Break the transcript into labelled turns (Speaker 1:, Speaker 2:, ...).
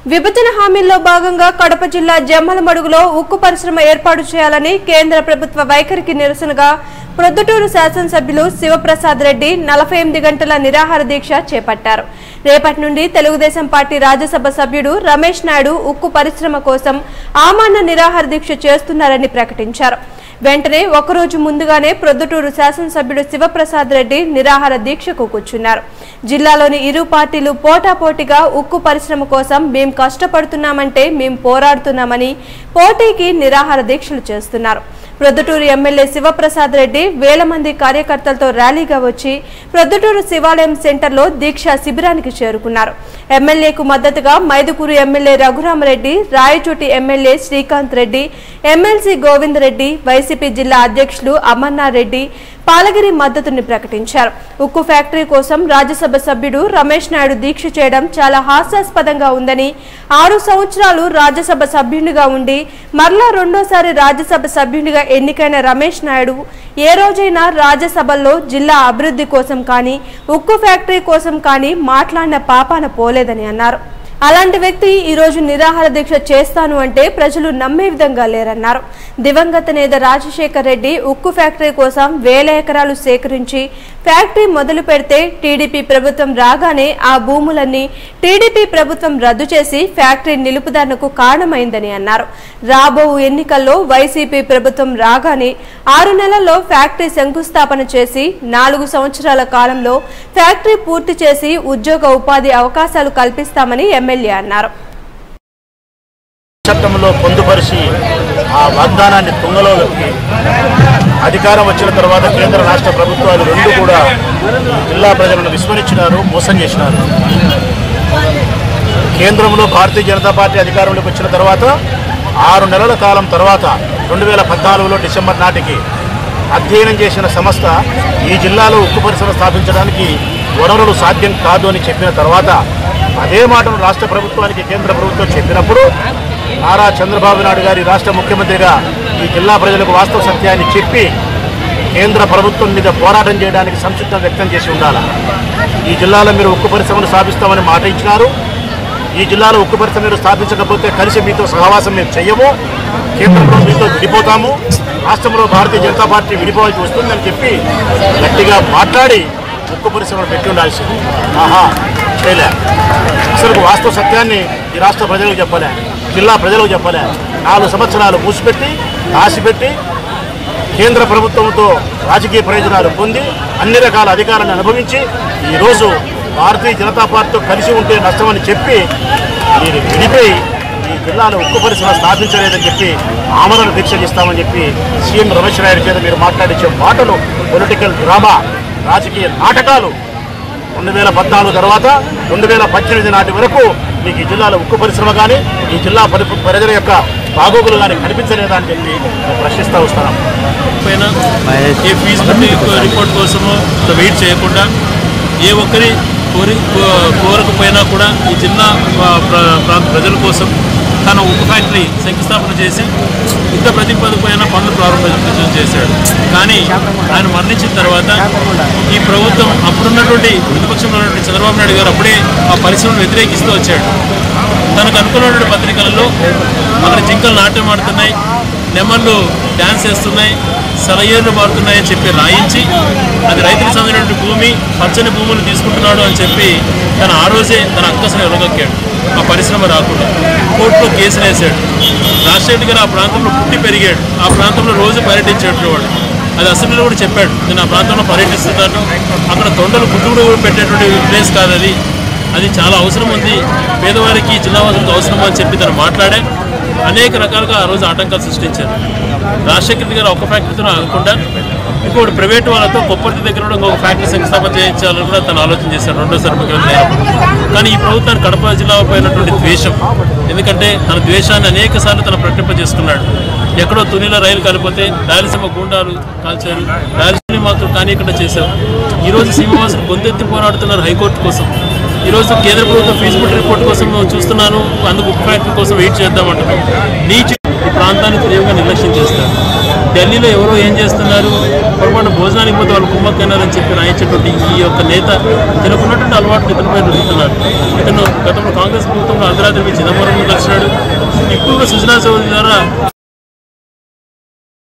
Speaker 1: విభజన హామీల్లో భాగంగా కడప జిల్లా జమ్మలమడుగులో ఉక్కు పరిశ్రమ ఏర్పాటు చేయాలని కేంద్ర ప్రభుత్వ వైఖరికి నిరసనగా ప్రొద్దుటూరు శాసనసభ్యులు శివప్రసాద్ రెడ్డి నలభై ఎనిమిది గంటల నిరాహార దీక్ష చేపట్టారు రేపటి నుండి తెలుగుదేశం పార్టీ రాజ్యసభ సభ్యుడు రమేష్ నాయుడు ఉక్కు పరిశ్రమ కోసం ఆమాన్న నిరాహార దీక్ష చేస్తున్నారని ప్రకటించారు వెంటనే ఒకరోజు ముందుగానే ప్రొద్దుటూరు శాసనసభ్యుడు శివప్రసాద్ రెడ్డి నిరాహార దీక్షకు కూర్చున్నారు జిల్లాలోని ఇరు పార్టీలు పోటాపోటీగా ఉక్కు పరిశ్రమ కోసం మేం కష్టపడుతున్నామంటే మేం పోరాడుతున్నామని పోటీకి నిరాహార దీక్షలు చేస్తున్నారు ప్రొద్దుటూరు ఎమ్మెల్యే శివప్రసాద్ రెడ్డి వేల మంది కార్యకర్తలతో ర్యాలీగా వచ్చి ప్రొద్దుటూరు శివాలయం సెంటర్లో దీక్ష శిబిరానికి చేరుకున్నారు ఎమ్మెల్యేకు మద్దతుగా Mydukur MLA Raghurami Reddy Rayachoti MLA Srikanth Reddy MLC Govind Reddy YCP జిల్లా అధ్యక్షులు అమర్నాథ్ పాలగిరి మద్దతుని ప్రకటించారు ఉక్కు ఫ్యాక్టరీ కోసం రాజ్యసభ సభ్యుడు రమేష్ నాయుడు దీక్ష చేయడం చాలా హాస్యాస్పదంగా ఉందని ఆరు సంవత్సరాలు రాజ్యసభ సభ్యునిగా ఉండి మరలా రెండోసారి రాజ్యసభ సభ్యునిగా ఎన్నికైన రమేష్ నాయుడు ఏ రోజైనా రాజ్యసభల్లో జిల్లా అభివృద్ధి కోసం కానీ ఉక్కు ఫ్యాక్టరీ కోసం కానీ మాట్లాడిన పాపాన పోలేదని అన్నారు అలాంటి వ్యక్తి ఈ రోజు నిరాహార దీక్ష చేస్తాను అంటే ప్రజలు నమ్మే విధంగా లేరన్నారు దివంగత నేత రాజశేఖర్ రెడ్డి ఉక్కు ఫ్యాక్టరీ కోసం వేల ఎకరాలు సేకరించి ఫ్యాక్టరీ మొదలు పెడితే టీడీపీ ప్రభుత్వం రాగానే ఆ భూములన్నీ టీడీపీ ప్రభుత్వం రద్దు చేసి ఫ్యాక్టరీ నిలుపుదలకు కారణమైందని అన్నారు రాబో ఎన్నికల్లో వైసీపీ ప్రభుత్వం రాగానే ఆరు నెలల్లో ఫ్యాక్టరీ శంకుస్థాపన చేసి నాలుగు సంవత్సరాల కాలంలో ఫ్యాక్టరీ పూర్తి చేసి ఉద్యోగ ఉపాధి అవకాశాలు కల్పిస్తామని ఎమ్మెల్యే అన్నారు
Speaker 2: చట్టంలో పొందుపరిచి ఆ వాగ్దానాన్ని తుంగలో దొక్కి అధికారం వచ్చిన తర్వాత కేంద్ర రాష్ట్ర ప్రభుత్వాలు రెండు కూడా జిల్లా ప్రజలను విస్మరించినారు మోసం చేసినారు కేంద్రంలో భారతీయ జనతా పార్టీ అధికారంలోకి వచ్చిన తర్వాత ఆరు నెలల కాలం తర్వాత రెండు వేల పద్నాలుగులో డిసెంబర్ నాటికి అధ్యయనం చేసిన సంస్థ ఈ జిల్లాలో ఉక్కు పరిశ్రమ స్థాపించడానికి వనరులు సాధ్యం కాదు అని చెప్పిన తర్వాత అదే మాటను రాష్ట్ర ప్రభుత్వానికి కేంద్ర ప్రభుత్వం చెప్పినప్పుడు నారా చంద్రబాబు నాయుడు గారి రాష్ట్ర ముఖ్యమంత్రిగా ఈ జిల్లా ప్రజలకు వాస్తవ సత్యాన్ని చెప్పి కేంద్ర ప్రభుత్వం మీద పోరాటం చేయడానికి సంసిద్ధం వ్యక్తం చేసి ఉండాలి ఈ జిల్లాలో మీరు ఉక్కు పరిశ్రమను స్థాపిస్తామని మాట ఇచ్చినారు ఈ జిల్లాలో ఉక్కు పరిశ్రమ మీరు స్థాపించకపోతే కలిసి మీతో సహవాసం మేము చెయ్యము కేంద్రంలో మీతో విడిపోతాము రాష్ట్రంలో భారతీయ జనతా పార్టీ విడిపోవాల్సి వస్తుందని చెప్పి గట్టిగా మాట్లాడి ఉక్కు పరిశ్రమను పెట్టి ఉండాల్సింది ఆహా చేయలే అసలు వాస్తవ సత్యాన్ని ఈ రాష్ట్ర ప్రజలకు చెప్పలే జిల్లా ప్రజలకు చెప్పలే నాలుగు సంవత్సరాలు మూసిపెట్టి ఆశపెట్టి కేంద్ర ప్రభుత్వంతో రాజకీయ ప్రయోజనాలు పొంది అన్ని రకాల అధికారాన్ని అనుభవించి ఈరోజు భారతీయ జనతా పార్టీతో కలిసి ఉంటే నష్టమని చెప్పి మీరు విడిపోయి ఈ జిల్లాలో ఉక్కు పరిశ్రమ స్థాపించలేదని చెప్పి ఆమరణ దీక్ష ఇస్తామని చెప్పి సీఎం రమేష్ నాయుడు చేత మీరు మాట్లాడించే మాటలు పొలిటికల్ డ్రామా రాజకీయ నాటకాలు రెండు వేల పద్నాలుగు తర్వాత రెండు వేల పద్దెనిమిది నాటి వరకు మీకు ఈ జిల్లాలో ఉక్కు పరిశ్రమ కానీ ఈ జిల్లా పరి ప్రజల యొక్క బాగోగులు కానీ కనిపించలేదా అని చెప్పి మేము ప్రశ్నిస్తూ వస్తున్నాం
Speaker 3: పైన ఏ ఫీజిబిలిటీ రిపోర్ట్ కోసమో వెయిట్ చేయకుండా ఏ ఒక్కరి కోరి కో- కోరకపోయినా కూడా ఈ జిల్లా ప్ర- ప్ర- ప్రాంత ప్రజల కోసం తన ఉక్కు ఫ్యాక్టరీ శంకుస్థాపన చేసి యుద్ధ ప్రతిపాదకమైన పనులు ప్రారంభించడం చేశాడు కానీ ఆయన మరణించిన తర్వాత ఈ ప్రభుత్వం అప్పుడున్నటువంటి ప్రతిపక్షంలో ఉన్నటువంటి చంద్రబాబు నాయుడు గారు అప్పుడే ఆ పరిశ్రమను వ్యతిరేకిస్తూ వచ్చాడు తనకు అనుకున్నటువంటి పత్రికలలో అక్కడ జింకలు నాట్యం ఆడుతున్నాయి నెమళ్ళు డ్యాన్స్ చేస్తున్నాయి సెలయేర్లు మారుతున్నాయి అని చెప్పి రాయించి అది రైతులకు సంబంధించినటువంటి భూమి పచ్చని భూములు తీసుకుంటున్నాడు అని చెప్పి తన ఆ రోజే తన అక్కసను ఎలగక్కాడు ఆ పరిశ్రమ రాకుండా కోర్టులో కేసులు వేశాడు రాజశేఖర్ గారు ఆ ప్రాంతంలో పుట్టి పెరిగాడు ఆ ప్రాంతంలో రోజు పర్యటించేటువంటి వాడు అది అసెంబ్లీలో కూడా చెప్పాడు నేను ఆ ప్రాంతంలో పర్యటిస్తున్నాను అక్కడ తొండలు పుట్టుకుడు పెట్టేటువంటి ప్లేస్ కాదు అది అది చాలా అవసరం ఉంది పేదవారికి జిల్లావాసులకు అవసరం అని చెప్పి తను మాట్లాడే అనేక రకాలుగా ఆ రోజు ఆటంకాలు సృష్టించారు రాజశేఖర రెడ్డి గారు ఒక ఫ్యాక్టరీతో ఆగకుండా ఇంకోటి ప్రైవేట్ వాళ్ళతో కొప్పర్తి దగ్గర కూడా ఇంకొక ఫ్యాక్టరీ శంకుస్థాపన చేయించాలని కూడా తను ఆలోచన చేశారు రెండోసారి ముఖ్యమంత్రి అయినప్పుడు. కానీ ఈ ప్రభుత్వానికి కడప జిల్లా పోయినటువంటి ద్వేషం ఎందుకంటే తన ద్వేషాన్ని అనేక సార్లు తన ప్రకటింప చేసుకున్నాడు ఎక్కడో తునిలో రైలు కలిపితే రాయలసీమ గూండాలు కాల్చారు రాయలసీమ మాత్రం కానీయకుండా చేశారు ఈరోజు సీమవాసులు గొంతెత్తి పోరాడుతున్నారు హైకోర్టు కోసం ఈరోజు కేంద్ర ప్రభుత్వం ఫీజిబిలిటీ రిపోర్ట్ కోసం నేను చూస్తున్నాను అందుకు ఉప్పు ఫ్యాక్టరీ కోసం వెయిట్ చేద్దామంటున్నాం నీచు ఈ ప్రాంతాన్ని తీవ్రంగా నిర్లక్ష్యం చేస్తారు ఢిల్లీలో ఎవరో ఏం చేస్తున్నారు పొరపాటు భోజనానికి పోతే వాళ్ళు కుమ్మక్కన్నారని చెప్పి రాయించేటువంటి ఈ యొక్క నేత ఇతనుకున్నటువంటి అలవాట్లు ఇతనిపై రుద్దుతున్నాడు ఇతను గతంలో కాంగ్రెస్ ప్రభుత్వంలో అర్ధరాత్రి పోయి చిదంబరం కలిసినాడు ఎక్కువగా సుజనా చౌదరి ద్వారా